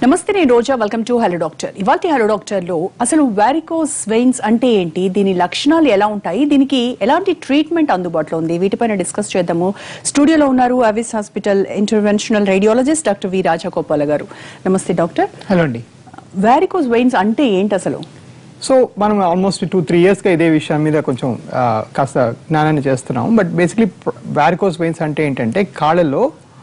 నమస్తే నేను Roja welcome to hello doctor ఇవాళ హలో డాక్టర్ లో అసలు వారికోస్ వెయిన్స్ అంటే ఏంటి దీని లక్షణాలు ఎలా ఉంటాయి దీనికి ఎలాంటి ట్రీట్మెంట్ అందుబాటులో ఉంది వీటిపైన డిస్కస్ చేద్దాము స్టూడియోలో ఉన్నారు Avis hospital interventional radiologist doctor V Rajagopal గారు నమస్తే డాక్టర్ హలో అండి వారికోస్ వెయిన్స్ అంటే ఏంటి అసలు సో మనం ఆల్మోస్ట్ టూ త్రీ ఇయర్స్గా ఇదే విషయం మీద కొంచెం ఆ, కాస్త జ్ఞానాన్ని చేస్తున్నాం బట్ బేసిక్లీ వారికోస్ వెయిన్స్ అంటే ఏంటంటే కాళ్ళలో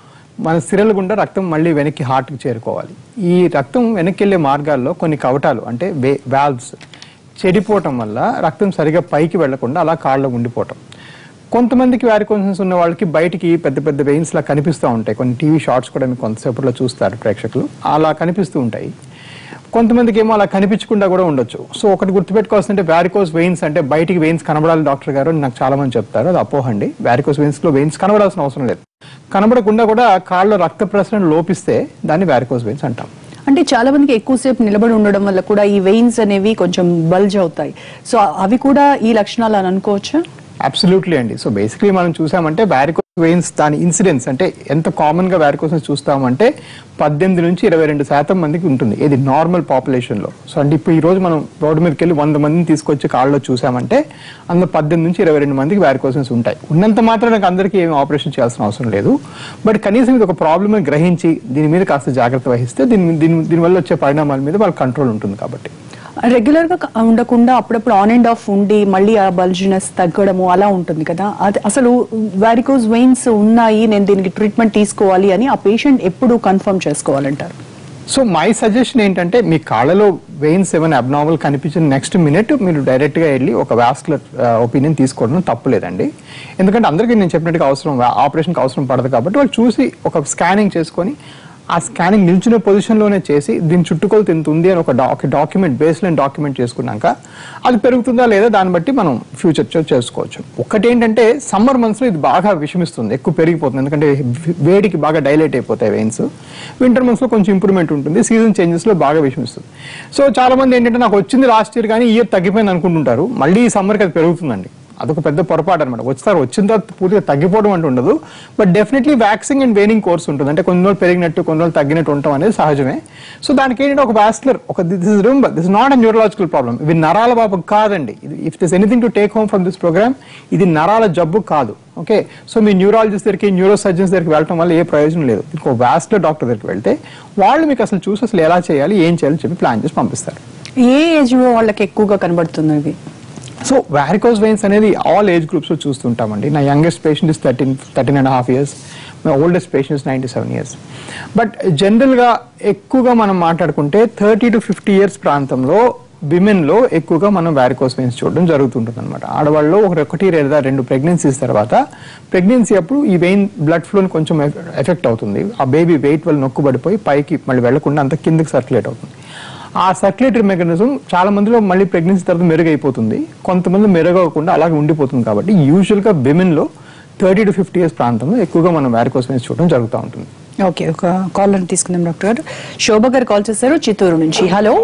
మన సిరల గుండా రక్తం మళ్ళీ వెనక్కి హార్ట్కి చేరుకోవాలి ఈ రక్తం వెనక్కి వెళ్ళే మార్గాల్లో కొన్ని కవటాలు అంటే వే వాల్వ్స్ చెడిపోవటం వల్ల రక్తం సరిగా పైకి వెళ్లకుండా అలా కాళ్ళలో ఉండిపోవటం కొంతమందికి వ్యారికోసన్స్ ఉన్న వాళ్ళకి బయటికి పెద్ద పెద్ద వెయిన్స్ లా కనిపిస్తూ ఉంటాయి కొన్ని టీవీ షార్ట్స్ కూడా మీకు కొంతసేపట్లో చూస్తారు ప్రేక్షకులు అలా కనిపిస్తూ ఉంటాయి కొంతమందికి ఏమో అలా కనిపించకుండా కూడా ఉండొచ్చు సో ఒకటి గుర్తుపెట్టుకోవాల్సింటే వ్యారికోస్ వెయిన్స్ అంటే బయటికి వెయిన్స్ కనబడాలి డాక్టర్ గారు అని నాకు చాలా మంది చెప్తారు అది అపోహ అండి వ్యారికోస్ వెయిన్స్ లో వెయిన్స్ కనబడాల్సిన అవసరం లేదు కనబడకుండా కూడా కాళ్ళలో రక్త ప్రసరణ లోపిస్తే దాన్ని వ్యారికోస్ వెయిన్స్ అంటాం అంటే చాలా మందికి ఎక్కువసేపు నిలబడి ఉండడం వల్ల కూడా ఈ వెయిన్స్ అనేవి కొంచెం బల్జ్ అవుతాయి సో అవి కూడా ఈ లక్షణాలు అని అనుకోవచ్చా అబ్సల్యూట్లీ అండి సో బేసిక్లీ మనం చూసామంటే వ్యారికోస్ వెయిన్స్ దాని ఇన్సిడెన్స్ అంటే ఎంత కామన్ గా వ్యారికోస్ చూస్తామంటే పద్దెనిమిది నుంచి ఇరవై రెండు శాతం మందికి ఉంటుంది ఇది నార్మల్ పాపులేషన్ లో సో అంటే ఇప్పుడు ఈ రోజు మనం రోడ్డు మీదకి వెళ్ళి వంద మందిని తీసుకొచ్చి కాళ్ళలో చూసామంటే అందులో పద్దెనిమిది నుంచి ఇరవై రెండు మందికి వ్యారికోసన్స్ ఉంటాయి ఉన్నంత మాత్రం నాకు అందరికీ ఏమి ఆపరేషన్ చేయాల్సిన అవసరం లేదు బట్ కనీసం ఇది ఒక ప్రాబ్లమ్ గ్రహించి దీని మీద కాస్త జాగ్రత్త వహిస్తే దీని దీని దీనివల్ల వచ్చే పరిణామాల మీద వాళ్ళ కంట్రోల్ ఉంటుంది కాబట్టి రెగ్యులర్ గా క- ఉండకుండా అప్పుడప్పుడు ఆన్ అండ్ ఆఫ్ ఉండి మళ్ళీ ఆ బల్జినెస్ తగ్గడము అలా ఉంటుంది కదా అది అసలు వారికోస్ వెయిన్స్ ఉన్నాయి నేను దీనికి ట్రీట్మెంట్ తీసుకోవాలి అని ఆ పేషెంట్ ఎప్పుడు కన్ఫర్మ్ చేసుకోవాలంటారు సో మై సజెషన్ ఏంటంటే మీ కాళ్ళలో వెయిన్స్ ఏమైనా అబ్నార్మల్ కనిపించిన నెక్స్ట్ మినిట్ మీరు డైరెక్ట్ గా వెళ్ళి ఒక వాస్కులర్ ఒపీనియన్ తీసుకోవడం తప్పులేదండి ఎందుకంటే అందరికీ నేను చెప్పినట్టుగా అవసరం ఆపరేషన్కి అవసరం పడదు కాబట్టి వాళ్ళు చూసి ఒక స్కానింగ్ చేసుకొని ఆ స్కానింగ్ నిల్చున్న పొజిషన్లోనే చేసి దీని చుట్టుకొలత ఎంత ఉంది అని ఒక డా- ఒక డాక్యుమెంట్ బేస్ లైన్ డాక్యుమెంట్ చేసుకున్నాక అది పెరుగుతుందా లేదా దాన్ని బట్టి మనం ఫ్యూచర్ చేసుకోవచ్చు ఒకటి ఏంటంటే సమ్మర్ మంత్స్లో ఇది బాగా విషమిస్తుంది ఎక్కువ పెరిగిపోతుంది ఎందుకంటే వేడికి బాగా డైలైట్ అయిపోతాయి వెయిన్స్ వింటర్ మంత్స్లో కొంచెం ఇంప్రూవ్మెంట్ ఉంటుంది సీజన్ చేంజెస్లో బాగా విషమిస్తుంది సో చాలా మంది ఏంటంటే నాకు వచ్చింది లాస్ట్ ఇయర్ కానీ ఈ ఇయర్ తగ్గిపోయింది అనుకుంటుంటారు మళ్ళీ ఈ సమ్మర్కి అది పెరుగుతుందండి అదొక పెద్ద పొరపాటు అనమాట వచ్చారు వచ్చిన తర్వాత పూర్తిగా తగ్గిపోవడం అంటూ ఉండదు but definitely waxing and waning course ఉంటుంది అంటే కొన్ని రోజులు పెరిగినట్టు కొన్ని రోజులు తగ్గినట్టు ఉండటం అనేది సహజమే సో దానికి ఏంటంటే ఒక వాస్కులర్ ఒక this is remember this not a neurological problem ఇవి నరాల బాబు కాదండి if this anything to take home from this programme ఇది నరాల జబ్బు కాదు ఓకే సో మీ న్యూరాలజిస్ట్ దగ్గరికి న్యూరో సర్జన్స్ దగ్గరికి వెళ్ళటం వల్ల ఏ ప్రయోజనం లేదు ఇంకో వాస్కులర్ డాక్టర్ దగ్గరికి వెళ్తే వాళ్ళు మీకు అసలు చూసి అసలు ఎలా చేయాలి ఏం చేయాలి చెప్పి ప్లాన్ చేసి పంపిస్తారు ఏ ఏజ్ లో వాళ్ళకి ఎక్కువగా కనబడుతుంది ఇవి సో వారికోస్ వెయిన్స్ అనేది ఆల్ ఏజ్ గ్రూప్స్ లో చూస్తుంటామండి నా youngest patient is thirteen thirteen and half years my oldest patient is ninety seven years but జనరల్గా ఎక్కువగా మనం మాట్లాడుకుంటే థర్టీ టు ఫిఫ్టీ ఇయర్స్ ప్రాంతంలో విమెన్ లో ఎక్కువగా మనం వారికోస్ వెయిన్స్ చూడడం జరుగుతుంటుంది అనమాట ఆడవాళ్ళు ఒక ఒకటి లేదా రెండు ప్రెగ్నెన్సీస్ తర్వాత ప్రెగ్నెన్సీ అప్పుడు ఈ వెయిన్ బ్లడ్ ఫ్లోని కొంచెం ఎఫెక్ట్ అవుతుంది ఆ బేబీ వెయిట్ వల్ల నొక్కుబడిపోయి పైకి మళ్ళీ వెళ్లకుండా అంత కిందకి సర్క్యులేట్ అవుతుంది ఆ సర్క్యులేటరీ మెకానిజం చాలా మందిలో మళ్ళీ ప్రెగ్నెన్సీ తర్వాత మెరుగైపోతుంది కొంతమంది మెరుగవకుండా అలాగే ఉండిపోతుంది కాబట్టి యూజువల్ గా విమెన్ లో థర్టీ టు ఫిఫ్టీ ఇయర్స్ ప్రాంతంలో ఎక్కువగా మనం వారికోస్ వెయిన్స్ చూడడం జరుగుతూ ఉంటుంది ఓకే ఒక కాలర్ తీసుకుందాం డాక్టర్ గారు శోభ గారు కాల్ చేశారు చిత్తూరు నుంచి హలో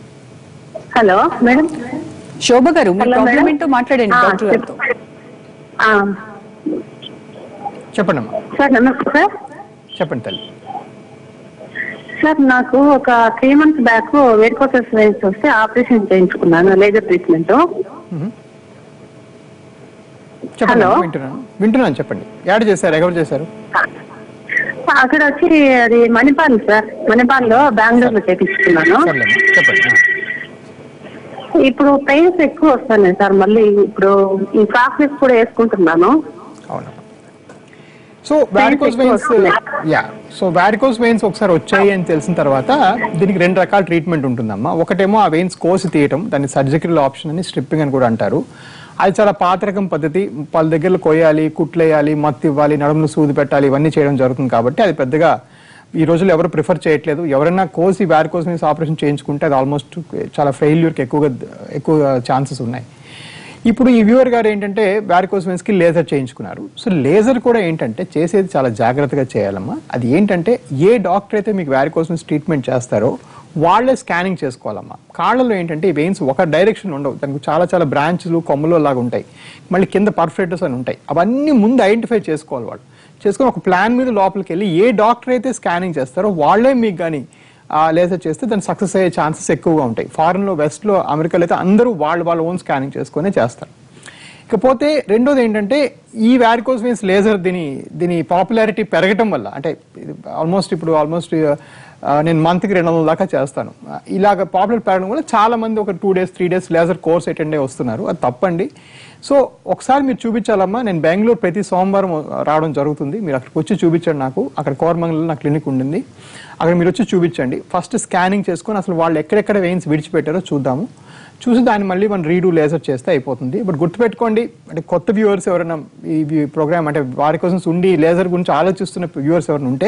హలో మేడం శోభ గారు మీ హలో ప్రాబ్లం మేడం ఏంటో మాట్లాడండి ఆ, డాక్టర్ గారితో ఆ, చెప్పండి అమ్మా సార్ నమస్తే సార్ చెప్పండి తల్లి సార్ నాకు ఒక three months back varicose veins వస్తే ఆపరేషన్ చేయించుకున్నాను లేజర్ ట్రీట్మెంట్ చెప్పండి హలో. అమ్మా, వింటున్నాను వింటున్నాను చెప్పండి యాడ్ చేశారు ఎవరు చేశారు అక్కడ వచ్చి అది మణిపాల్ సార్ మణిపాల్లో బెంగళూరులో చేయించుకున్నాను సర్లేమ్మా చెప్పండి ఆ. ఇప్పుడు పెయిన్స్ ఎక్కువ వస్తున్నాయి సార్ మళ్ళీ ఇప్పుడు ఈ ఫ్రాక్నెస్ కూడా వేసుకుంటున్నాను అవునమ్మా సో వారికోస్ ఎక్కువ వెయిన్స్ వస్తున్నాయి. యా సో వారికోస్ వెయిన్స్ ఒకసారి వచ్చాయి అని తెలిసిన తర్వాత దీనికి రెండు రకాల ట్రీట్మెంట్ ఉంటుందమ్మా ఒకటేమో ఆ వెయిన్స్ కోసి తీయటం దాన్ని సర్జికల్ ఆప్షన్ అని స్ట్రిప్పింగ్ అని కూడా అంటారు అది చాలా పాత రకం పద్ధతి వాళ్ళ దగ్గర కొయ్యాలి కుట్లేయాలి మత్తు ఇవ్వాలి నడుములు సూది పెట్టాలి ఇవన్నీ చేయడం జరుగుతుంది కాబట్టి అది పెద్దగా ఈ రోజుల్లో ఎవరు ప్రిఫర్ చేయట్లేదు ఎవరైనా కోసి వారికోస్ వెయిన్స్ ఆపరేషన్ చేయించుకుంటే అది ఆల్మోస్ట్ చాలా ఫెయిల్యూర్కి ఎక్కువగా ఎక్కువ ఛాన్సెస్ ఉన్నాయి ఇప్పుడు ఈ వ్యూవర్ గారు ఏంటంటే వ్యారికోస్ వెన్స్ కి లేజర్ చేయించుకున్నారు సో లేజర్ కూడా ఏంటంటే చేసేది చాలా జాగ్రత్తగా చేయాలమ్మా అది ఏంటంటే ఏ డాక్టర్ అయితే మీకు వ్యారికోస్ వెన్స్ ట్రీట్మెంట్ చేస్తారో వాళ్ళే స్కానింగ్ చేసుకోవాలమ్మా కాళ్ళలో ఏంటంటే ఈ వెయిన్స్ ఒక డైరెక్షన్ ఉండవు దానికి చాలా చాలా బ్రాంచ్లు కొమ్మలు లాగా ఉంటాయి మళ్ళీ కింద పర్ఫెక్టర్స్ అని ఉంటాయి అవన్నీ ముందు ఐడెంటిఫై చేసుకోవాలి వాళ్ళు చేసుకొని ఒక ప్లాన్ మీద లోపలికి వెళ్ళి ఏ డాక్టర్ అయితే స్కానింగ్ చేస్తారో వాళ్ళే మీకు కానీ లేజర్ చేస్తే దాన్ని సక్సెస్ అయ్యే ఛాన్సెస్ ఎక్కువగా ఉంటాయి ఫారెన్లో వెస్ట్లో అమెరికాలో అయితే అందరూ వాళ్ళు వాళ్ళ ఓన్ స్కానింగ్ చేసుకునే చేస్తారు ఇకపోతే రెండోది ఏంటంటే ఈ వ్యారికోస్ వెయిన్స్ లేజర్ దీని దీని పాపులారిటీ పెరగటం వల్ల అంటే ఆల్మోస్ట్ ఇప్పుడు ఆల్మోస్ట్ నేను మంత్కి రెండు వందల దాకా చేస్తాను ఆ, ఇలాగ పాపులర్ పెరగడం వల్ల చాలా మంది ఒక two days three days laser course attend అయ్యి వస్తున్నారు అది తప్పండి సో ఒకసారి మీరు చూపించాలమ్మా నేను బెంగళూరు ప్రతి సోమవారం రావడం జరుగుతుంది మీరు అక్కడికి వచ్చి చూపించండి నాకు అక్కడ కోరమంగళలో నా క్లినిక్ ఉండింది అక్కడ మీరు వచ్చి చూపించండి ఫస్ట్ స్కానింగ్ చేసుకొని అసలు వాళ్ళు ఎక్కడెక్కడ వెయిన్స్ విడిచిపెట్టారో చూద్దాము చూసి దాన్ని మళ్ళీ మనం రీడూ లేజర్ చేస్తే అయిపోతుంది బట్ గుర్తుపెట్టుకోండి అంటే కొత్త వ్యూవర్స్ ఎవరైనా ఈ ప్రోగ్రామ్ అంటే వారి కోసం ఉండి లేజర్ గురించి ఆలోచిస్తున్న వ్యూవర్స్ ఎవరైనా ఉంటే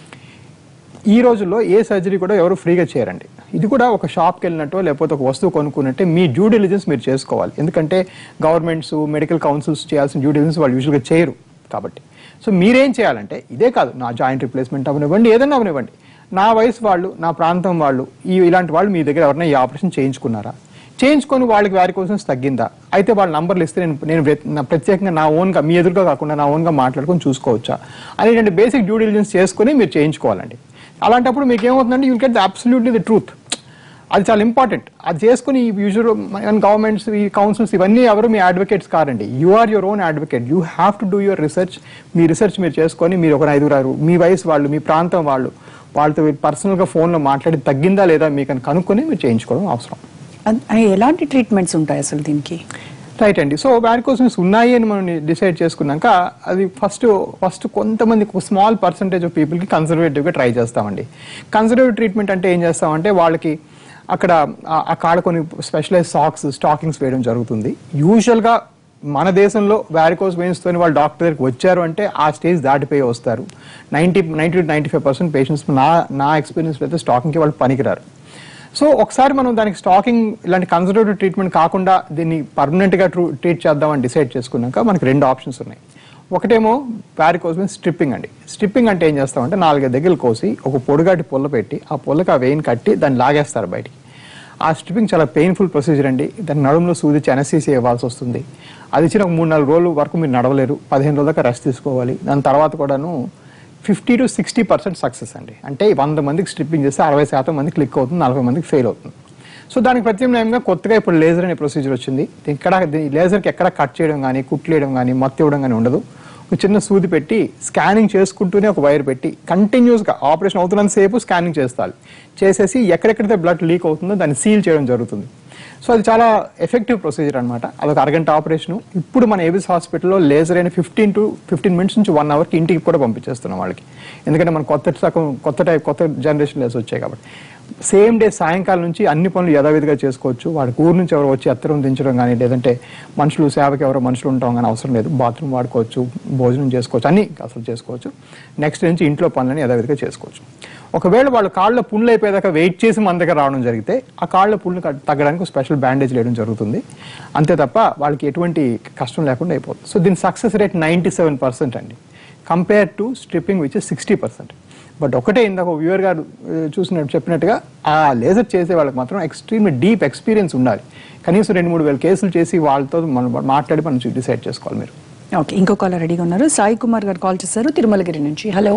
ఈ రోజుల్లో ఏ సర్జరీ కూడా ఎవరు ఫ్రీగా చేయరండి ఇది కూడా ఒక షాప్కి వెళ్ళినట్టో లేకపోతే ఒక వస్తువు కొనుక్కున్నట్టే మీ డ్యూ డిలిజెన్స్ మీరు చేసుకోవాలి ఎందుకంటే గవర్నమెంట్స్ మెడికల్ కౌన్సిల్స్ చేయాల్సిన డ్యూ డిలిజెన్స్ వాళ్ళు యూజువల్గా చేయరు కాబట్టి సో మీరేం చేయాలంటే ఇదే కాదు నా జాయింట్ రిప్లేస్మెంట్ అవనివ్వండి ఏదైనా అవనివ్వండి నా వయసు వాళ్ళు నా ప్రాంతం వాళ్ళు ఈ ఇలాంటి వాళ్ళు మీ దగ్గర ఎవరైనా ఈ ఆపరేషన్ చేయించుకున్నారా చేయించుకొని వాళ్ళకి వారి కోసం తగ్గిందా అయితే వాళ్ళ నంబర్లు ఇస్తే నేను నేను వ్య- నా ప్రత్యేకంగా నా ఓన్గా మీ ఎదురుగా కాకుండా నా ఓన్గా మాట్లాడుకొని చూసుకోవచ్చా అనేటువంటి బేసిక్ డ్యూ డిలిజెన్స్ చేసుకొని మీరు చేయించుకోవాలండి అలాంటప్పుడు మీకు ఏమవుతుందంటే you get the absolutely the truth అది చాలా ఇంపార్టెంట్ అది చేసుకుని ఈ యూజువల్ గవర్నమెంట్స్ ఈ కౌన్సిల్స్ ఇవన్నీ ఎవరు మీ అడ్వకేట్స్ కారండి you are your own advocate you have to do your research మీ రీసెర్చ్ మీరు చేసుకొని మీరు ఒక ఐదుగురు మీ వయసు వాళ్ళు మీ ప్రాంతం వాళ్ళు వాళ్ళతో పర్సనల్గా ఫోన్లో మాట్లాడి తగ్గిందా లేదా మీకు అని కనుక్కొని మీరు చేయించుకోవడం అవసరం అన్- అనే ఎలాంటి ట్రీట్మెంట్స్ ఉంటాయి అసలు దీనికి రైట్ అండి సో వ్యారికోసిన్స్ ఉన్నాయి అని మనం డిసైడ్ చేసుకున్నాక అది ఫస్ట్ ఫస్ట్ కొంతమంది స్మాల్ పర్సంటేజ్ ఆఫ్ పీపుల్కి కన్సర్వేటివ్గా ట్రై చేస్తామండి కన్సర్వేటివ్ ట్రీట్మెంట్ అంటే ఏం చేస్తామంటే వాళ్ళకి అక్కడ ఆ- ఆ కాడ కొన్ని స్పెషలైజ్ సాక్స్ స్టాకింగ్స్ వేయడం జరుగుతుంది యూజువల్గా మన దేశంలో వ్యారికోస్ వెయిన్స్తోని వాళ్ళు డాక్టర్ దగ్గరికి వచ్చారు అంటే ఆ స్టేజ్ దాటిపోయి వస్తారు ninety ninety to ninety five percent patients నా నా ఎక్స్పీరియన్స్లో అయితే స్టాకింగ్కి వాళ్ళు పనికిరారు సో ఒకసారి మనం దానికి స్టాకింగ్ ఇలాంటి కన్సర్వేటివ్ ట్రీట్మెంట్ కాకుండా దీన్ని పర్మనెంట్గా ట్రూ ట్రీట్ చేద్దామని డిసైడ్ చేసుకున్నాక మనకి రెండు ఆప్షన్స్ ఉన్నాయి ఒకటేమో వ్యారికోస్ మీద స్ట్రిప్పింగ్ అండి స్ట్రిప్పింగ్ అంటే ఏం చేస్తామంటే నాలుగైదు దగ్గర కోసి ఒక పొడుగాటి పుల్ల పెట్టి ఆ పుల్లకి ఆ వెయిన్ కట్టి దాన్ని లాగేస్తారు బయటికి ఆ స్ట్రిప్పింగ్ చాలా పెయిన్ఫుల్ ప్రొసీజర్ అండి దాని నడుములో సూదిచ్చి అనసీసీ ఇవ్వాల్సి వస్తుంది అది ఇచ్చిన ఒక మూడు నాలుగు రోజుల వరకు మీరు నడవలేరు పదిహేను రోజుల దాకా రెస్ట్ తీసుకోవాలి దాని తర్వాత కూడాను fifty to sixty percent success అండి అంటే వంద మందికి స్ట్రిప్పింగ్ చేస్తే అరవై శాతం మంది క్లిక్ అవుతుంది నలభై మందికి ఫెయిల్ అవుతుంది సో దానికి ప్రత్యామ్నాయంగా కొత్తగా ఇప్పుడు లేజర్ అనే ప్రొసీజర్ వచ్చింది ఇక్కడ లేజర్కి ఎక్కడ కట్ చేయడం కానీ కుట్లేయడం కానీ మత్తు ఇవ్వడం కానీ ఉండదు ఒక చిన్న సూది పెట్టి స్కానింగ్ చేసుకుంటూనే ఒక వైర్ పెట్టి కంటిన్యూస్గా ఆపరేషన్ అవుతున్నంత సేపు స్కానింగ్ చేస్తాలి చేసేసి ఎక్కడెక్కడైతే బ్లడ్ లీక్ అవుతుందో దాన్ని సీల్ చేయడం జరుగుతుంది సో అది చాలా ఎఫెక్టివ్ ప్రొసీజర్ అనమాట అదొక అరగంట ఆపరేషన్ ఇప్పుడు మన ఏబిస్ హాస్పిటల్లో లేజర్ అయిన ఫిఫ్టీన్ టు ఫిఫ్టీన్ మినిట్స్ నుంచి వన్ అవర్కి ఇంటికి కూడా పంపించేస్తున్నాం వాళ్ళకి ఎందుకంటే మన కొత్త రకం కొత్త టైప్ కొత్త జనరేషన్ లేస్ వచ్చాయి కాబట్టి సేమ్ డే సాయంకాలం నుంచి అన్ని పనులు యథావిధిగా చేసుకోవచ్చు వాడికి ఊరు నుంచి ఎవరు వచ్చి ఎత్తరం దించడం కానీ లేదంటే మనుషులు సేవకి ఎవరో మనుషులు ఉంటాం కానీ అవసరం లేదు బాత్రూమ్ వాడుకోవచ్చు భోజనం చేసుకోవచ్చు అన్ని అసలు చేసుకోవచ్చు నెక్స్ట్ నుంచి ఇంట్లో పనులని యథావిధిగా చేసుకోవచ్చు ఒకవేళ వాళ్ళ కాళ్ళ పుండ్లు అయిపోయేదాకా వెయిట్ చేసి మన దగ్గర రావడం జరిగితే ఆ కాళ్ళ పుండ్లు కట్- తగ్గడానికి స్పెషల్ బ్యాండేజ్ వేయడం జరుగుతుంది అంతే తప్ప వాళ్ళకి ఎటువంటి కష్టం లేకుండా అయిపోతుంది సో దీని success rate ninety seven percent అండి compare to stripping which sixty percent but ఒకటే ఇందాక వ్యూవర్ గారు ఆ, చూసినట్టు చెప్పినట్టుగా ఆ లేజర్ చేసే వాళ్ళకి మాత్రం ఎక్స్ట్రీమ్ డీప్ ఎక్స్పీరియన్స్ ఉండాలి కనీసం రెండు మూడు వేల కేసులు చేసి వాళ్ళతో మనం మాట్లాడి మనం డిసైడ్ చేసుకోవాలి మీరు ఓకే ఇంకో కాలర్ రెడీగా ఉన్నారు సాయి కుమార్ గారు కాల్ చేశారు తిరుమలగిరి నుంచి hello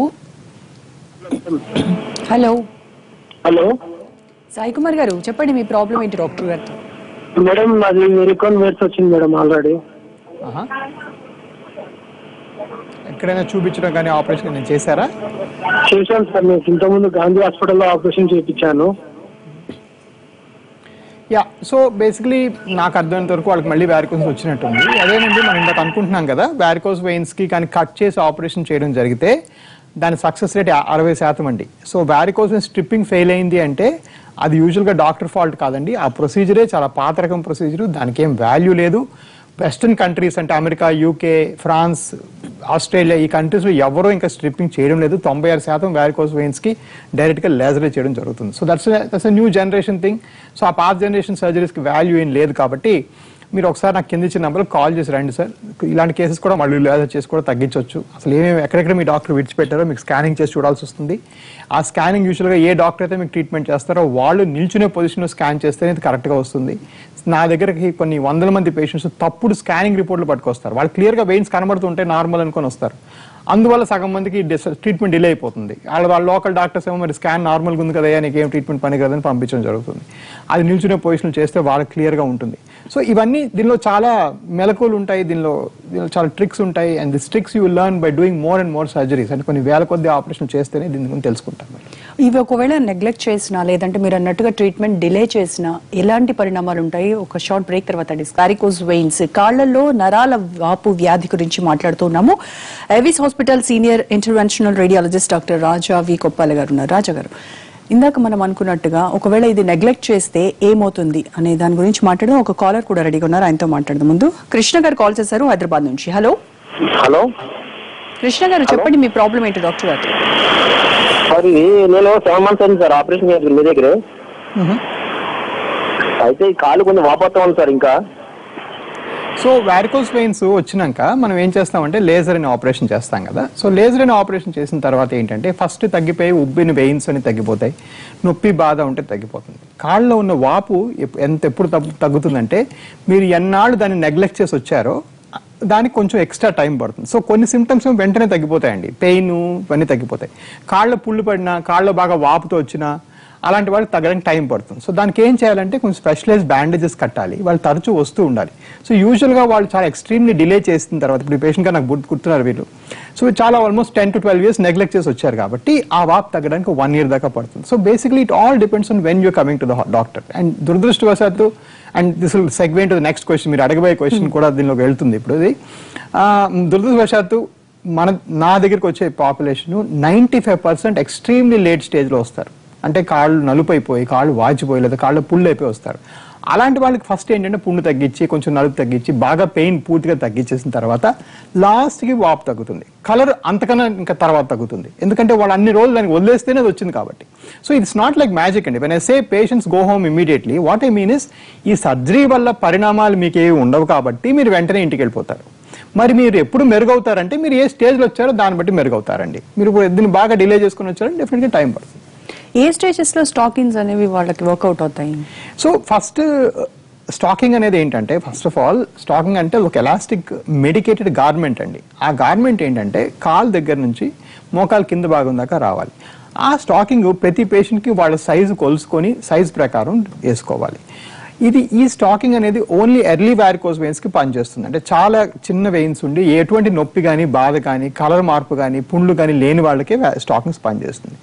hello hello Sai Kumar గారు చెప్పండి మీ ప్రాబ్లం ఏంటి డాక్టర్ గారితో మేడం నాది వెరికాన్ వేర్స్ వచ్చింది మేడం ఆల్రెడీ ఆహా. ఎక్కడైనా చూపించడం కానీ ఆపరేషన్ నేను చేశారా చేశాను సార్ నేను ఇంతకుముందు గాంధీ హాస్పిటల్లో ఆపరేషన్ చేయించాను యా సో బేసిక్లీ నాకు అర్థమైనంత వరకు వాళ్ళకి మళ్ళీ వ్యారికోస్ వచ్చినట్టుంది అదేనండి మనం ఇందాక అనుకుంటున్నాం కదా వ్యారికోస్ వెయిన్స్కి కానీ కట్ చేసి ఆపరేషన్ చేయడం జరిగితే దాని సక్సెస్ రేట్ అరవై శాతం అండి సో వ్యారికోస్ స్ట్రిప్పింగ్ ఫెయిల్ అయింది అంటే అది యూజువల్గా డాక్టర్ ఫాల్ట్ కాదండి ఆ ప్రొసీజరే చాలా పాత రకం ప్రొసీజర్ దానికి ఏం వాల్యూ లేదు వెస్టర్న్ కంట్రీస్ అంటే అమెరికా యూకే ఫ్రాన్స్ ఆస్ట్రేలియా ఈ కంట్రీస్లో ఎవరో ఇంకా స్ట్రిప్పింగ్ చేయడం లేదు తొంభై ఆరు శాతం వ్యారికోస్ వెయిన్స్కి డైరెక్ట్గా లేజరే చేయడం జరుగుతుంది so that's that's new generation thing so ఆ పాత జనరేషన్ సర్జరీస్కి వాల్యూ ఏం లేదు కాబట్టి మీరు ఒకసారి నాకు కింద ఇచ్చిన నెంబర్ కాల్ చేసి రండి సార్ ఇలాంటి కేసెస్ కూడా మళ్ళీ లేజర్ చేసి కూడా తగ్గించవచ్చు అసలు ఏమేమి ఎక్కడెక్కడ మీ డాక్టర్ విడిచిపెట్టారో మీకు స్కానింగ్ చేసి చూడాల్సి వస్తుంది ఆ స్కానింగ్ యూజువల్గా ఏ డాక్టర్ అయితే మీకు ట్రీట్మెంట్ చేస్తారో వాళ్ళు నిల్చునే పొజిషన్లో స్కాన్ చేస్తేనే ఇది కరెక్ట్గా వస్తుంది నా దగ్గరకి కొన్ని వందల మంది పేషెంట్స్ తప్పుడు స్కానింగ్ రిపోర్ట్లు పట్టుకొస్తారు వాళ్ళు క్లియర్గా వెయిన్స్ కనబడుతుంటే నార్మల్ అనుకొని వస్తారు అందువల్ల సగం మందికి ట్రీట్మెంట్ డిలే అయిపోతుంది వాళ్ళ వాళ్ళ లోకల్ డాక్టర్స్ ఏమో మరి స్కాన్ నార్మల్గా ఉంది కదా నీకు ఏం ట్రీట్మెంట్ పని కదని పంపించడం జరుగుతుంది అది నిల్చునే పొజిషన్ చేస్తే వాళ్ళకి క్లియర్గా ఉంటుంది సో ఇవన్నీ దీనిలో చాలా మెలకువలు ఉంటాయి దీనిలో దీనిలో చాలా ట్రిక్స్ ఉంటాయి and this tricks you learn by doing more and more surgeries అంటే కొన్ని వేల కొద్ది ఆపరేషన్ చేస్తేనే దీని గురించి తెలుసుకుంటాం మరి. ఇవి ఒకవేళ నెగ్లెక్ట్ చేసినా లేదంటే మీరు అన్నట్టుగా ట్రీట్మెంట్ డిలే చేసినా ఎలాంటి పరిణామాలు ఉంటాయి ఒక షార్ట్ బ్రేక్ తర్వాత వారికోస్ వెయిన్స్ కాళ్లలో నరాల వాపు వ్యాధి గురించి మాట్లాడుతున్నాము AVIS hospital senior interventional radiologist doctor Raja V Koppala గారు ఉన్నారు రాజా గారు ఇందాక మనం అనుకున్నట్టుగా ఒకవేళ ఇది నెగ్లెక్ట్ చేస్తే ఏమవుతుంది అనే దాని గురించి మాట్లాడదాం ఒక కాలర్ కూడా రెడీగా ఉన్నారు ఆయనతో మాట్లాడదాం ముందు కృష్ణ గారు కాల్ చేశారు హైదరాబాద్ నుంచి హలో హలో కృష్ణ గారు చెప్పండి మీ ప్రాబ్లం ఏంటి డాక్టర్ గారు సార్ ఇది నేను సెవెన్ మంత్స్ అయింది సార్ ఆపరేషన్ చేసి మీ దగ్గర అయితే ఈ కాలు కొంచెం వాపోతా ఉంది సార్ ఇంకా సో వారికోస్ వెయిన్స్ వచ్చినాక మనం ఏం చేస్తామంటే లేజర్ అని ఆపరేషన్ చేస్తాం కదా సో లేజర్ అని ఆపరేషన్ చేసిన తర్వాత ఏంటంటే ఫస్ట్ తగ్గిపోయి ఉబ్బిన వెయిన్స్ అని తగ్గిపోతాయి నొప్పి బాధ ఉంటే తగ్గిపోతుంది కాళ్ళలో ఉన్న వాపు ఎప్- ఎంత ఎప్పుడు తగ్గు- తగ్గుతుందంటే మీరు ఎన్నాళ్ళు దాన్ని నెగ్లెక్ట్ చేసి వచ్చారో దానికి కొంచెం ఎక్స్ట్రా టైం పడుతుంది సో కొన్ని సిమ్టమ్స్ వెంటనే తగ్గిపోతాయండి పెయిన్ ఇవన్నీ తగ్గిపోతాయి కాళ్ళ పుళ్ళు పడినా కాళ్ళలో బాగా వాపుతో వచ్చినా అలాంటి వాళ్ళకి తగ్గడానికి టైం పడుతుంది సో దానికి ఏం చేయాలంటే కొంచెం స్పెషలైజ్ బ్యాండేజెస్ కట్టాలి వాళ్ళు తరచూ వస్తూ ఉండాలి సో యూజువల్గా వాళ్ళు చాలా ఎక్స్ట్రీమ్లీ డిలే చేసిన తర్వాత ఇప్పుడు పేషెంట్గా నాకు గుర్తు గుర్తున్నారు వీళ్ళు సో చాలా almost ten to twelve years neglect చేసి వచ్చారు కాబట్టి ఆ వాప్ తగ్గడానికి వన్ ఇయర్ దాకా పడుతుంది so basically it all depends on when you coming to the doctor and దురదృష్టవశాత్తు and this will segment the next question మీరు అడగబోయే క్వశ్చన్ కూడా దీనిలోకి వెళ్తుంది ఇప్పుడు ఇది ఆ, దురదృష్టవశాత్తు మన నా దగ్గరికి వచ్చే population ninety five percent extremely late స్టేజ్లో వస్తారు అంటే కాళ్ళు నలుపు అయిపోయి కాళ్ళు వాచిపోయి లేదా కాళ్ళు పుళ్ళు అయిపోయి వస్తారు అలాంటి వాళ్ళకి ఫస్ట్ ఏంటంటే పుండు తగ్గించి కొంచెం నలుపు తగ్గించి బాగా పెయిన్ పూర్తిగా తగ్గించేసిన తర్వాత లాస్ట్కి వాపు తగ్గుతుంది కలర్ అంతకన్నా ఇంకా తర్వాత తగ్గుతుంది ఎందుకంటే వాళ్ళు అన్ని రోజులు దానికి వదిలేస్తేనే అది వచ్చింది కాబట్టి so it's not like magic అండి when I say patients go home immediately what I mean is ఈ సర్జరీ వల్ల పరిణామాలు మీకు ఏవి ఉండవు కాబట్టి మీరు వెంటనే ఇంటికి వెళ్ళిపోతారు మరి మీరు ఎప్పుడు మెరుగవుతారంటే మీరు ఏ స్టేజ్లో వచ్చారో దాన్ని బట్టి మెరుగవుతారండి మీరు ఇప్పుడు దీన్ని బాగా డిలే చేసుకుని వచ్చారంటే డెఫినెట్గా టైం పడుతుంది ఏ స్టేజెస్ లో స్టాకింగ్స్ అనేవి వాళ్ళకి వర్కౌట్ అవుతాయి సో ఫస్ట్ స్టాకింగ్ అనేది ఏంటంటే ఫస్ట్ ఆఫ్ ఆల్ స్టాకింగ్ అంటే ఒక ఎలాస్టిక్ మెడికేటెడ్ గార్మెంట్ అండి ఆ గార్మెంట్ ఏంటంటే కాల్ దగ్గర నుంచి మోకాలు కింద భాగం దాకా రావాలి ఆ స్టాకింగ్ ప్రతి పేషెంట్కి వాళ్ళ సైజు కొలుసుకొని సైజ్ ప్రకారం వేసుకోవాలి ఇది ఈ స్టాకింగ్ అనేది ఓన్లీ ఎర్లీ వ్యారికోస్ వెయిన్స్ కి పనిచేస్తుంది అంటే చాలా చిన్న వెయిన్స్ ఉండి ఎటువంటి నొప్పి కానీ బాధ కానీ కలర్ మార్పు కానీ పుండ్లు కానీ లేని వాళ్ళకే స్టాకింగ్స్ పనిచేస్తుంది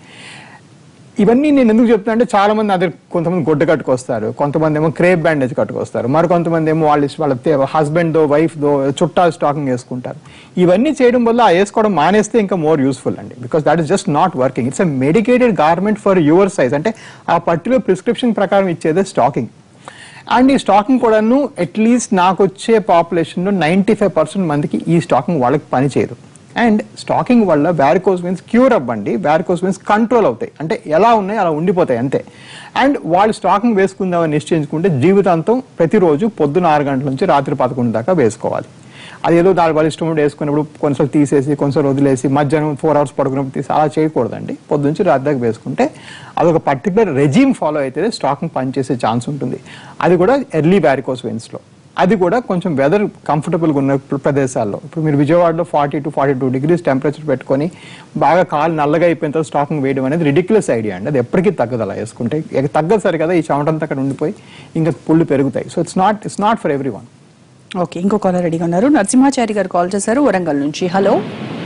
ఇవన్నీ నేను ఎందుకు చెప్తున్నా అంటే చాలా మంది అదే కొంతమంది గుడ్డ కట్టుకొస్తారు కొంతమంది ఏమో క్రేప్ బ్యాండేజ్ కట్టుకొస్తారు మరి కొంతమంది ఏమో వాళ్ళ ఇష్ట- వాళ్ళ హస్బెండ్ దో వైఫ్ దో చుట్టాలు స్టాకింగ్ వేసుకుంటారు ఇవన్నీ చేయడం వల్ల ఆ వేసుకోవడం మానేస్తే ఇంకా మోర్ యూస్ఫుల్ అండి because that is just not working it's a medicated garment for your size అంటే ఆ పర్టికులర్ ప్రిస్క్రిప్షన్ ప్రకారం ఇచ్చేదే స్టాకింగ్ అండ్ ఈ స్టాకింగ్ కూడాను అట్లీస్ట్ నాకు వచ్చే పాపులేషన్లో నైంటీ ఫైవ్ పర్సెంట్ మందికి ఈ స్టాకింగ్ వాళ్ళకి పనిచేయదు అండ్ స్టాకింగ్ వల్ల వ్యారికోస్ వెయిన్స్ క్యూర్ అవ్వండి వ్యారికోస్ వెయిన్స్ కంట్రోల్ అవుతాయి అంటే ఎలా ఉన్నాయి అలా ఉండిపోతాయి అంతే అండ్ వాళ్ళు స్టాకింగ్ వేసుకుందామని నిశ్చయించుకుంటే జీవితాంతం ప్రతిరోజు పొద్దున ఆరు గంటల నుంచి రాత్రి పదకొండు దాకా వేసుకోవాలి అది ఏదో దాని వాళ్ళ ఇష్టం ఉండి వేసుకున్నప్పుడు కొంచెం తీసేసి కొంచెం వదిలేసి మధ్యాహ్నం ఫోర్ అవర్స్ పడుకున్నప్పుడు తీసి అలా చేయకూడదండి పొద్దు నుంచి రాత్రి దాకా వేసుకుంటే అదొక పర్టికులర్ రెజీమ్ ఫాలో అయితే స్టాకింగ్ పనిచేసే ఛాన్స్ ఉంటుంది అది కూడా ఎర్లీ వ్యారికోస్ వెయిన్స్లో అది కూడా కొంచెం వెదర్ కంఫర్టబుల్గా ఉన్న ప్ర- ప్రదేశాల్లో ఇప్పుడు మీరు విజయవాడలో forty to forty two degrees temperature పెట్టుకొని బాగా కాలు నల్లగా అయిపోయిన తర్వాత స్టాకింగ్ వేయడం అనేది రిడిక్యులస్ ఐడియా అండి అది ఎప్పటికీ తగ్గదు అలా వేసుకుంటే ఇక తగ్గదు సరే కదా ఈ చెమటంతా అక్కడ ఉండిపోయి ఇంకా పుళ్ళు పెరుగుతాయి so it's not it's not for every one okay ఇంకో కాలర్ రెడీగా ఉన్నారు నరసింహాచారి గారు కాల్ చేశారు వరంగల్ నుంచి హలో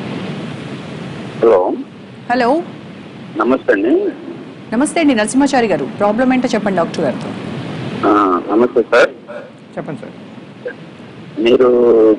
హలో హలో నమస్తే అండి నమస్తే అండి నరసింహాచారి గారు ప్రాబ్లం ఏంటో చెప్పండి డాక్టర్ గారితో ఆ, నమస్తే సార్ చెప్పండి సార్ మీరు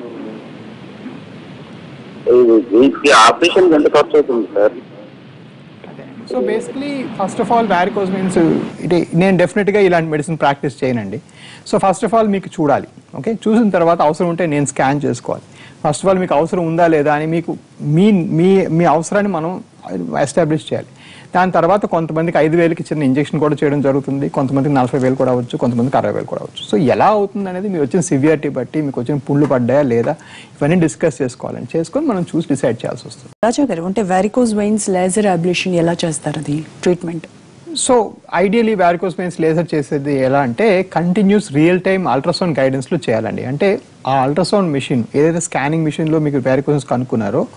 ఈ- వీటికి ఆపరేషన్ ఎంత ఖర్చు అవుతుంది sir so basically first of all varicose means ఇది నేను డెఫినెట్గా ఇలాంటి మెడిసిన్ ప్రాక్టీస్ చేయనండి సో ఫస్ట్ ఆఫ్ ఆల్ మీకు చూడాలి ఓకే చూసిన తర్వాత అవసరం ఉంటే నేను స్కాన్ చేసుకోవాలి ఫస్ట్ ఆఫ్ ఆల్ మీకు అవసరం ఉందా లేదా అని మీకు మీ మీ మీ అవసరాన్ని మనం ఎస్టాబ్లిష్ చేయాలి దాని తర్వాత కొంతమందికి ఐదు వేలకి చిన్న ఇంజెక్షన్ కూడా చేయడం జరుగుతుంది కొంతమందికి నలభై వేలు కూడా అవ్వచ్చు కొంతమందికి అరవై వేలు కూడా అవ్వచ్చు సో ఎలా అవుతుంది అనేది మీరు వచ్చిన సివియారిటీ బట్టి మీకు వచ్చిన పుళ్ళు పడ్డాయా లేదా ఇవన్నీ డిస్కస్ చేసుకోవాలని చేసుకొని మనం చూసి డిసైడ్ చేయాల్సి వస్తుంది రాజా గారు అంటే వారికోస్ వెయిన్స్ లేజర్ అబ్లేషన్ ఎలా చేస్తారు అది treatment so ideally varicose veins laser చేసేది ఎలా అంటే కంటిన్యూస్ రియల్ టైమ్ అల్ట్రాసౌండ్ గైడెన్స్లో చేయాలండి అంటే ఆ అల్ట్రాసౌండ్ మిషన్ ఏదైతే స్కానింగ్ మిషన్లో మీకు వ్యారికోస్ కనుక్కున్నారో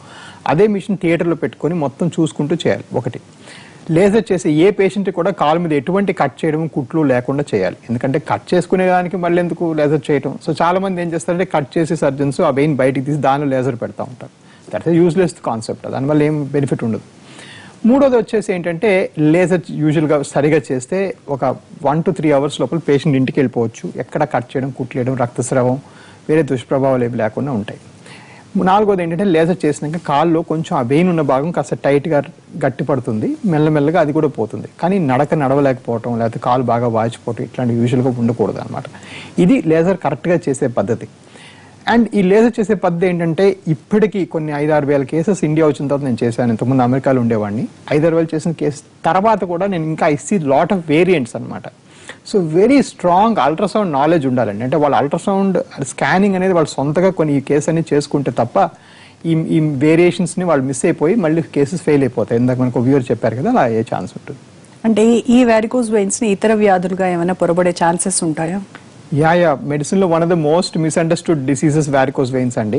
అదే మిషన్ థియేటర్లో పెట్టుకొని మొత్తం చూసుకుంటూ చేయాలి ఒకటి లేజర్ చేసే ఏ పేషెంట్ కూడా కాలు మీద ఎటువంటి కట్ చేయడం కుట్లు లేకుండా చేయాలి ఎందుకంటే కట్ చేసుకునే దానికి మళ్ళీ ఎందుకు లేజర్ చేయడం సో చాలా మంది ఏం చేస్తారంటే కట్ చేసే సర్జన్స్ ఆ వెయిన్ బయటికి తీసి దానిలో లేజర్ పెడతా ఉంటారు దట్స్ యూజ్లెస్ కాన్సెప్ట్ దానివల్ల ఏం బెనిఫిట్ ఉండదు మూడోది వచ్చేసి ఏంటంటే లేజర్ యూజువల్గా సరిగా చేస్తే ఒక వన్ టు త్రీ అవర్స్ లోపల పేషెంట్ ఇంటికి వెళ్ళిపోవచ్చు ఎక్కడ కట్ చేయడం కుట్లేయడం రక్తస్రావం వేరే దుష్ప్రభావాలు ఏవి లేకుండా ఉంటాయి నాలుగోది ఏంటంటే లేజర్ చేసినాక కాల్లో కొంచెం ఆ వెయిన్ ఉన్న భాగం కాస్త టైట్గా గట్టి పడుతుంది మెల్లమెల్లగా అది కూడా పోతుంది కానీ నడక నడవలేకపోవటం లేకపోతే కాలు బాగా వాచిపోవటం ఇట్లాంటి యూజువల్గా ఉండకూడదు అనమాట ఇది లేజర్ కరెక్ట్గా చేసే పద్ధతి అండ్ ఈ లేజర్ చేసే పద్ధతి ఏంటంటే ఇప్పటికీ కొన్ని ఐదారు వేల కేసెస్ ఇండియా వచ్చిన తర్వాత నేను చేశాను ఇంతకుముందు అమెరికాలో ఉండేవాడిని ఐదారు వేలు చేసిన కేసు తర్వాత కూడా నేను ఇంకా I see lot of variants అనమాట so very strong ultrasound knowledge ఉండాలండి అంటే వాళ్ళ అల్ట్రాసౌండ్ స్కానింగ్ అనేది వాళ్ళు సొంతగా కొన్ని ఈ కేసు అన్ని చేసుకుంటే తప్ప ఈ ఈ వేరియేషన్స్ని వాళ్ళు మిస్ అయిపోయి మళ్ళీ కేసెస్ ఫెయిల్ అయిపోతాయి ఇందాక మనకు వ్యూవర్ చెప్పారు కదా అలా అయ్యే ఛాన్స్ ఉంటుంది అంటే ఈ వ్యారికోస్ వెయిన్స్ ని ఇతర వ్యాధులుగా ఏమైనా పొరబడే ఛాన్సెస్ ఉంటాయా యా యా మెడిసిన్ లో one of the most misunderstood diseases varicose veins అండి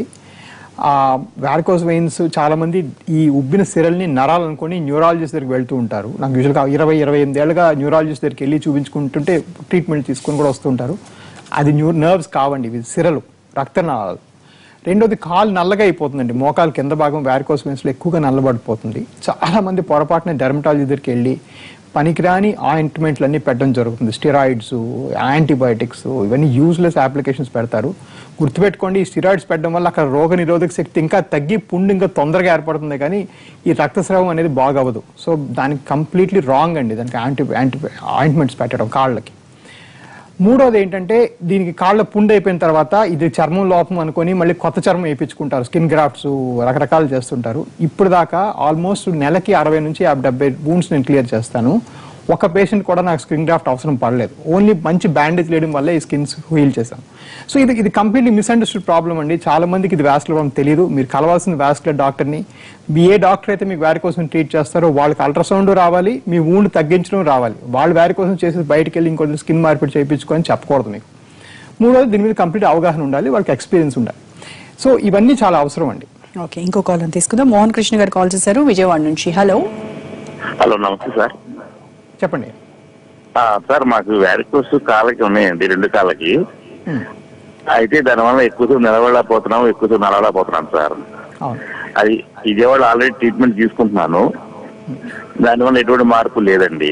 ఆ వ్యారికోస్ వెయిన్స్ చాలా మంది ఈ ఉబ్బిన సిరల్ని నరాలు అనుకుని న్యూరాలజిస్ట్ దగ్గరికి వెళ్తూ ఉంటారు నాకు యూజువల్గా ఇరవై ఇరవై ఎనిమిది ఏళ్ళుగా న్యూరాలజిస్ట్ దగ్గరికి వెళ్ళి చూపించుకుంటుంటే ట్రీట్మెంట్ తీసుకొని కూడా వస్తుంటారు అది న్యూ నర్వ్స్ కావండి ఇవి సిరలు రక్తనాళాలు రెండోది కాలు నల్లగా అయిపోతుందండి మోకాలు కింద భాగం వ్యారికోస్ వెయిన్స్లో ఎక్కువగా నల్లబడిపోతుంది చాలా మంది పొరపాటున డెర్మటాలజీ దగ్గరికి వెళ్ళి పనికిరాని ఆయింట్మెంట్లు అన్ని పెట్టడం జరుగుతుంది స్టిరాయిడ్స్ యాంటీబయాటిక్స్ ఇవన్నీ యూజ్లెస్ అప్లికేషన్స్ పెడతారు గుర్తుపెట్టుకోండి ఈ స్టిరాయిడ్స్ పెట్టడం వల్ల అక్కడ రోగ నిరోధక శక్తి ఇంకా తగ్గి పుండు ఇంకా తొందరగా ఏర్పడుతుంది కానీ ఈ రక్తస్రావం అనేది బాగవదు సో దానికి కంప్లీట్లీ రాంగ్ అండి దానికి యాంటీ యాంటీ ఆయింట్మెంట్స్ పెట్టడం కాళ్ళకి మూడోది ఏంటంటే దీనికి కాళ్ళ పుండు అయిపోయిన తర్వాత ఇది చర్మం లోపం అనుకొని మళ్ళీ కొత్త చర్మం వేయించుకుంటారు స్కిన్ గ్రాఫ్ట్స్ రకరకాలు చేస్తుంటారు ఇప్పుడు దాకా ఆల్మోస్ట్ నెలకి అరవై నుంచి యాభై డెబ్బై వూన్స్ నేను క్లియర్ చేస్తాను ఒక పేషెంట్ కూడా నాకు స్కిన్ గ్రాఫ్ట్ అవసరం పడలేదు ఓన్లీ మంచి బ్యాండేజ్ వేయడం వల్ల ఈ స్కిన్స్ హీల్ చేశాను సో ఇది ఇది కంప్లీట్లీ మిస్అండర్స్టూడ్ ప్రాబ్లం అండి చాలా మందికి ఇది వ్యాస్కులర్ ప్రాబ్లం తెలియదు మీరు కలవాల్సిన వ్యాస్కులర్ డాక్టర్ని ఏ డాక్టర్ అయితే మీకు వ్యారి కోసం ట్రీట్ చేస్తారో వాళ్ళకి అల్ట్రాసౌండ్ రావాలి మీ ఊండ్ తగ్గించడం రావాలి వాళ్ళు వ్యారి కోసం చేసి బయటకు వెళ్ళి ఇంకొంచెం స్కిన్ మార్పిడి చేయించుకొని చెప్పకూడదు మీకు మూడోది దీని మీద కంప్లీట్ అవగాహన ఉండాలి వాళ్ళకి ఎక్స్పీరియన్స్ ఉండాలి సో ఇవన్నీ చాలా అవసరం అండి ఓకే ఇంకో కాల్ తీసుకుందాం మోహన్ కృష్ణ గారు కాల్ చేశారు విజయవాడ నుంచి హలో హలో నమస్తే సార్ చెప్పండి ఆ, సార్ మాకు వ్యారికోస్ కాళ్ళకి ఉన్నాయండి రెండు కాళ్ళకి అయితే దానివల్ల ఎక్కువ నిలబడలేకపోతున్నాం ఎక్కువ నడవలేకపోతున్నాం సార్ అవును అది విజయవాడ ఆల్రెడీ ట్రీట్మెంట్ తీసుకుంటున్నాను దానివల్ల ఎటువంటి మార్పు లేదండి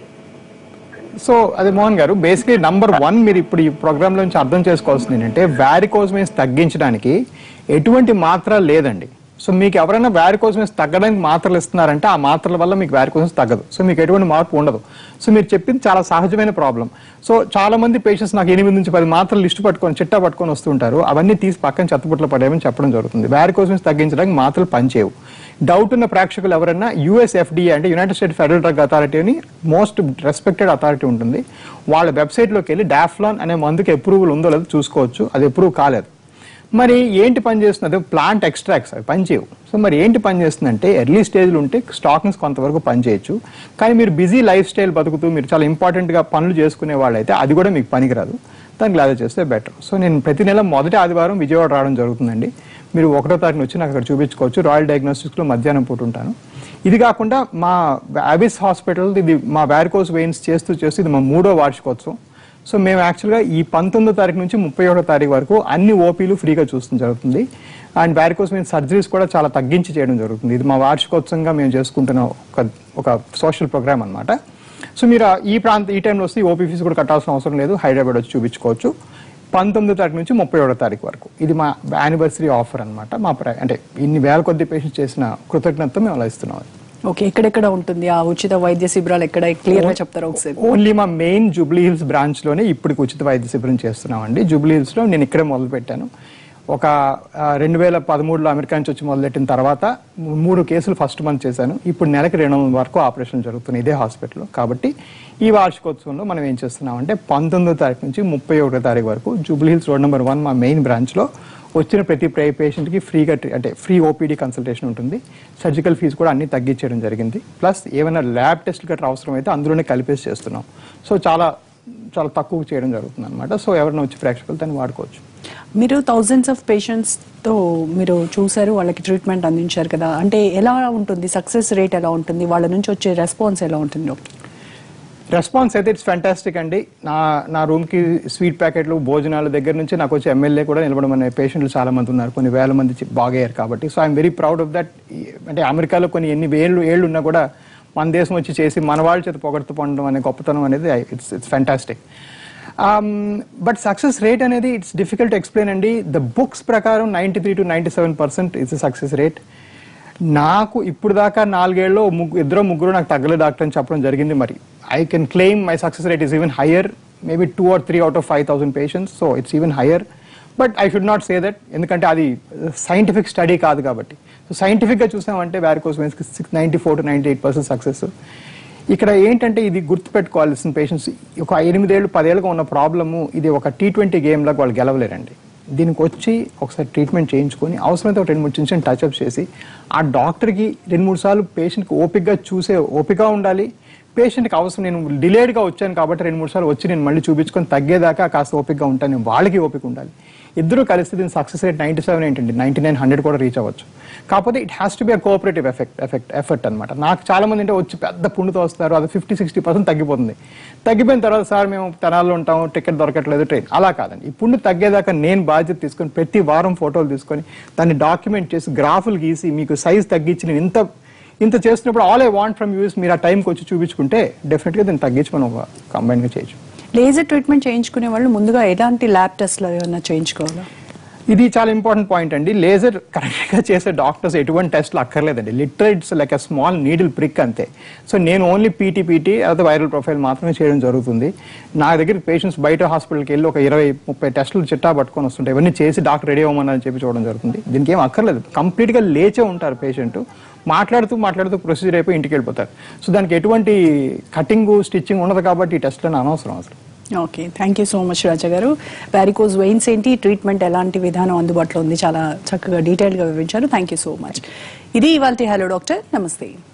సో అదే మోహన్ గారు బేసిక్లీ నంబర్ వన్ మీరు ఇప్పుడు ఈ ప్రోగ్రామ్ నుంచి అర్థం చేసుకోవాల్సింది ఏంటంటే వ్యారికోజ్ మీన్స్ తగ్గించడానికి ఎటువంటి మాత్ర లేదండి సో మీకు ఎవరైనా వ్యారికోజ్ మీన్స్ తగ్గడానికి మాత్రలు ఇస్తున్నారంటే ఆ మాత్రల వల్ల మీకు వ్యారికోజ్ తగ్గదు సో మీకు ఎటువంటి మార్పు ఉండదు సో మీరు చెప్పింది చాలా సహజమైన ప్రాబ్లం సో చాలా మంది పేషెంట్స్ నాకు ఎనిమిది నుంచి పది మాత్రలు లిస్టు పట్టుకొని చిట్టా పట్టుకొని వస్తుంటారు అవన్నీ తీసి పక్కన చెత్తబుట్లో పడేయమని చెప్పడం జరుగుతుంది వ్యారికోజ్ మీన్స్ తగ్గించడానికి మాత్రలు పనిచేయవు డౌట్ ఉన్న ప్రేక్షకులు ఎవరైనా యుఎస్ ఎఫ్డిఏ అంటే united state federal drug authority అని మోస్ట్ రెస్పెక్టెడ్ అథారిటీ ఉంటుంది వాళ్ళ వెబ్సైట్లోకి వెళ్ళి డాఫ్లాన్ అనే మందుకి అప్రూవల్ ఉందో లేదో చూసుకోవచ్చు అది అప్రూవ్ కాలేదు మరి ఏంటి పని చేస్తున్నది ప్లాంట్ ఎక్స్ట్రాక్ట్స్ అవి పనిచేయవు సో మరి ఏంటి పని చేస్తుందంటే ఎర్లీ స్టేజ్లో ఉంటే స్టాకింగ్స్ కొంతవరకు పనిచేయచ్చు కానీ మీరు బిజీ లైఫ్ స్టైల్ బతుకుతూ మీరు చాలా ఇంపార్టెంట్గా పనులు చేసుకునే వాళ్ళైతే అది కూడా మీకు పనికిరాదు దానికి లాగా చేస్తే బెటర్ సో నేను ప్రతి నెల మొదటి ఆదివారం విజయవాడ రావడం జరుగుతుందండి మీరు ఒకటో తారీఖున వచ్చి నాకు అక్కడ చూపించుకోవచ్చు రాయల్ డయాగ్నోస్టిక్స్లో మధ్యాహ్నం పూట ఉంటాను ఇది కాకుండా మా అబిస్ హాస్పిటల్ ఇది మా వ్యారికోస్ వెయిన్స్ చేస్తూ చేస్తూ ఇది మా మూడో వార్షికోత్సవం సో మేము యాక్చువల్గా ఈ పంతొమ్మిదో తారీఖు నుంచి ముప్పై ఒకటో తారీఖు వరకు అన్ని ఓపీలు ఫ్రీగా చూస్తూ జరుగుతుంది అండ్ వ్యారికోస్ వెయిన్స్ సర్జరీస్ కూడా చాలా తగ్గించి చేయడం జరుగుతుంది ఇది మా వార్షికోత్సవంగా మేము చేసుకుంటున్న ఒక ఒక సోషల్ ప్రోగ్రామ్ అన్నమాట సో మీరు ఆ- ఈ ప్రాంత ఈ టైంలో వస్తే ఓపీ ఫీజు కూడా కట్టాల్సిన అవసరం లేదు హైదరాబాద్ వచ్చి చూపించుకోవచ్చు పంతొమ్మిదో తారీఖు నుంచి ముప్పై ఒకటో తారీఖు వరకు ఇది మా యానివర్సరీ ఆఫర్ అన్నమాట మా ప్ర- అంటే ఇన్ని వేల కొద్ది పేషెంట్స్ చేసిన కృతజ్ఞత మేము అలా ఇస్తున్నాం ఓకే ఎక్కడెక్కడ ఉంటుంది ఆ ఉచిత వైద్య శిబిరాలు ఎక్కడ క్లియర్ గా చెప్తారా ఒకసారి ఓన్లీ మా మెయిన్ జూబ్లీ హిల్స్ బ్రాంచ్ లోనే ఇప్పటికి ఉచిత వైద్య శిబిరం చేస్తున్నామండి జూబ్లీ హిల్స్ లో నేను ఇక్కడే మొదలు పెట్టాను ఒక రెండు వేల పదమూడులో అమెరికా నుంచి వచ్చి మొదలెట్టిన తర్వాత మూడు కేసులు ఫస్ట్ మంత్ చేశాను ఇప్పుడు నెలకి రెండు వందల వరకు ఆపరేషన్ జరుగుతున్నాయి ఇదే హాస్పిటల్లో కాబట్టి ఈ వార్షికోత్సవంలో మనం ఏం చేస్తున్నామంటే పంతొమ్మిదో తారీఖు నుంచి ముప్పై ఒకటో తారీఖు వరకు Jubilee Hills road number one మా మెయిన్ బ్రాంచ్లో వచ్చిన ప్రతి పేషెంట్కి ఫ్రీగా ట్రీ- అంటే ఫ్రీ ఓపీడీ కన్సల్టేషన్ ఉంటుంది సర్జికల్ ఫీజు కూడా అన్ని తగ్గించేయడం జరిగింది ప్లస్ ఏమైనా ల్యాబ్ టెస్ట్ గట్రా అవసరం అయితే అందులోనే కలిపేసి చేస్తున్నాం సో చాలా చాలా తక్కువ చేయడం జరుగుతుంది అనమాట సో ఎవరైనా వచ్చి ప్రేక్షకులు దాన్ని వాడుకోవచ్చు మీరు థౌజండ్స్ ఆఫ్ పేషెంట్స్ తో మీరు చూసారు వాళ్ళకి ట్రీట్మెంట్ అందించారు కదా అంటే ఎలా ఉంటుంది సక్సెస్ రేట్ ఎలా ఉంటుంది వాళ్ళ నుంచి వచ్చే రెస్పాన్స్ ఎలా ఉంటుంది డాక్టర్ రెస్పాన్స్ అయితే ఇట్స్ ఫ్యాంటాస్టిక్ అండి నా నా రూమ్కి స్వీట్ ప్యాకెట్లు భోజనాల దగ్గర నుంచి నాకు వచ్చి ఎమ్మెల్యే కూడా నిలబడమనే పేషెంట్లు చాలా మంది ఉన్నారు కొన్ని వేల మంది చి- బాగయ్యారు కాబట్టి so I'm very proud of that అంటే అమెరికాలో కొన్ని ఎన్ని వేళ్ళు ఏళ్ళు ఉన్నా కూడా మన దేశం వచ్చి చేసి మన వాళ్ళ చేత పొగడుతూ పొందడం అనే గొప్పతనం అనేది it's it's fantastic but success rate అనేది ఇట్స్ డిఫికల్ట్ ఎక్స్ప్లెయిన్ అండి ద బుక్స్ ప్రకారం ninety three to ninety seven percent it's success rate నాకు ఇప్పుడు దాకా నాలుగేళ్ళు ముగ్గు ఇద్దరు ముగ్గురు నాకు తగ్గలేదు డాక్టర్ అని చెప్పడం జరిగింది మరి I can claim my success rate is even higher maybe two or three out of five thousand patients so it's even higher but I should not say that ఎందుకంటే అది సైంటిఫిక్ స్టడీ కాదు కాబట్టి so సైంటిఫిక్గా చూసామంటే వ్యారికోస్ వెయిన్స్కి six ninety four to ninety eight percent success ఇక్కడ ఏంటంటే ఇది గుర్తుపెట్టుకోవాల్సిన పేషెంట్స్ ఒక ఎనిమిదేళ్ళు పదేళ్ళుగా ఉన్న ప్రాబ్లము ఇది ఒక టీ ట్వంటీ గేమ్లకు వాళ్ళు గెలవలేరండి దీనికి వచ్చి ఒకసారి ట్రీట్మెంట్ చేయించుకొని అవసరమైతే ఒక రెండు మూడు చిన్న చిన్న టచ్అప్ చేసి ఆ డాక్టర్కి రెండు మూడు సార్లు పేషెంట్కి ఓపికగా చూసే ఓపిక ఉండాలి పేషెంట్కి అవసరం నేను డిలేడ్గా వచ్చాను కాబట్టి రెండు మూడు సార్లు వచ్చి నేను మళ్ళీ చూపించుకొని తగ్గేదాకా కాస్త ఓపికగా ఉంటాను వాళ్ళకి ఓపిక ఉండాలి ఇద్దరు కలిసి దీని సక్సెస్ రేట్ నైంటీ సెవెన్ ఏంటండి నైంటీ నైన్ హండ్రెడ్ కూడా రీచ్ అవ్వచ్చు కాకపోతే it has to be a cooperative effect effect effort అనమాట నాకు చాలా మంది అంటే వచ్చి పెద్ద పుండుతో వస్తారు అది ఫిఫ్టీ సిక్స్టీ పర్సెంట్ తగ్గిపోతుంది తగ్గిపోయిన తర్వాత సార్ మేము తెనాల్లో ఉంటాం టికెట్ దొరకట్లేదు ట్రైన్ అలా కాదండి ఈ పుండు తగ్గేదాకా నేను బాధ్యత తీసుకొని ప్రతి వారం ఫోటోలు తీసుకొని దాన్ని డాక్యుమెంట్ చేసి గ్రాఫులు గీసి మీకు సైజ్ తగ్గించి నేను ఇంత ఇంత చేస్తున్నప్పుడు all I want from you is మీరు ఆ టైంకి వచ్చి చూపించుకుంటే డెఫినెట్గా దీన్ని తగ్గించి మనం ఒక కంబైన్గా చేయొచ్చు లేజర్ ట్రీట్మెంట్ చేయించుకునే వాళ్ళు ముందుగా ఎలాంటి ల్యాబ్ టెస్ట్లు ఏమైనా చేయించుకోవాలా ఇది చాలా ఇంపార్టెంట్ పాయింట్ అండి లేజర్ కరెక్ట్గా చేసే డాక్టర్స్ ఎటువంటి టెస్ట్లు అక్కర్లేదండి literal it's like a small needle prick అంతే సో నేను ఓన్లీ పీటీ పీటీ అదే వైరల్ ప్రొఫైల్ మాత్రమే చేయడం జరుగుతుంది నా దగ్గర పేషెంట్స్ బయట హాస్పిటల్కి వెళ్ళి ఒక ఇరవై ముప్పై టెస్టులు చిట్టా పట్టుకొని వస్తుంటాయి ఇవన్నీ చేసి డాక్టర్ రెడీ అవ్వమని చెప్పి చూడడం జరుగుతుంది దీనికి ఏం అక్కర్లేదు కంప్లీట్గా లేచే ఉంటారు పేషెంట్ మాట్లాడుతూ మాట్లాడుతూ ప్రొసీజర్ అయిపోయి ఇంటికి వెళ్ళిపోతారు సో దానికి ఎటువంటి కటింగ్ స్టిచ్చింగ్ ఉండదు కాబట్టి ఈ టెస్ట్లను అనవసరం అసలు okay thank you so much Raja గారు వ్యారికోజ్ వెయిన్స్ ఏంటి ట్రీట్మెంట్ ఎలాంటి విధానం అందుబాటులో ఉంది చాలా చక్కగా డీటెయిల్గా వివరించారు థ్యాంక్ యూ సో మచ్ ఇది ఇవాళ హలో డాక్టర్ నమస్తే